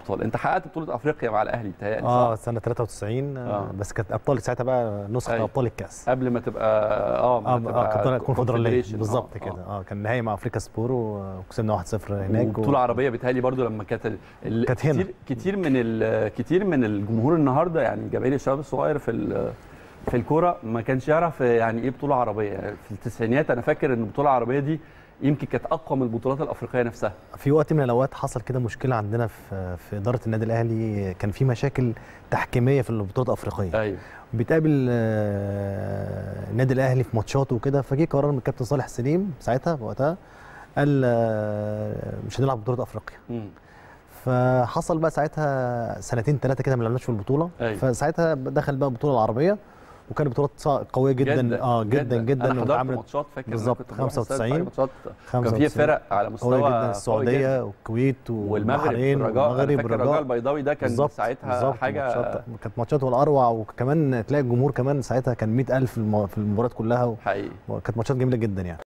الابطال انت حققت بطوله افريقيا مع الاهلي بتهيألي اه صح؟ سنه 93 آه. آه. بس كانت ابطال ساعتها بقى نسخه أيوة. ابطال الكاس قبل ما تبقى اه ما اه تبقى اه كابتن الكونفدراليه Confederation. بالظبط آه، كده آه. اه كان نهائي مع افريكا سبور وكسبنا 1-0 هناك وبطوله عربيه بيتهيألي برضو لما كانت ال- ال- كانت هنا. كتير كتير من ال- كتير من الجمهور النهارده يعني جماهير الشباب الصغير في ال- في الكوره ما كانش يعرف يعني ايه بطوله عربيه يعني في التسعينيات انا فاكر ان البطوله العربيه دي يمكن كانت اقوى من البطولات الافريقيه نفسها في وقت من الاوقات حصل كده مشكله عندنا في في اداره النادي الاهلي كان في مشاكل تحكيميه في البطولات الافريقيه ايوه بيتقابل آه، النادي الاهلي في ماتشاته وكده فجه قرار من الكابتن صالح سليم ساعتها وقتها قال آه، مش هنلعب بطوله افريقيا مم. فحصل بقى ساعتها سنتين ثلاثه كده ما لعبناش في البطوله أيوة. فساعتها دخل بقى البطوله العربيه وكانت بطولات صع- قويه جدا, اه جدا جدا, انا حضرت واتعملت ماتشات فاكر أنا بالظبط، كنت بروح استاد 95 ماتشات كان في 95 فرق على مستوى قويه جدا قوي السعوديه والكويت والمغرب والبحرين الرجاء انا والمغرب فاكر الرجاء والرجاء البيضاوي ده كان بالظبط ساعتها بالظبط حاجه ماتشات كانت ماتشات والاروع وكمان تلاقي الجمهور كمان ساعتها كان 100000 الم- في المباريات كلها حقيقي وكانت ماتشات جميله جدا يعني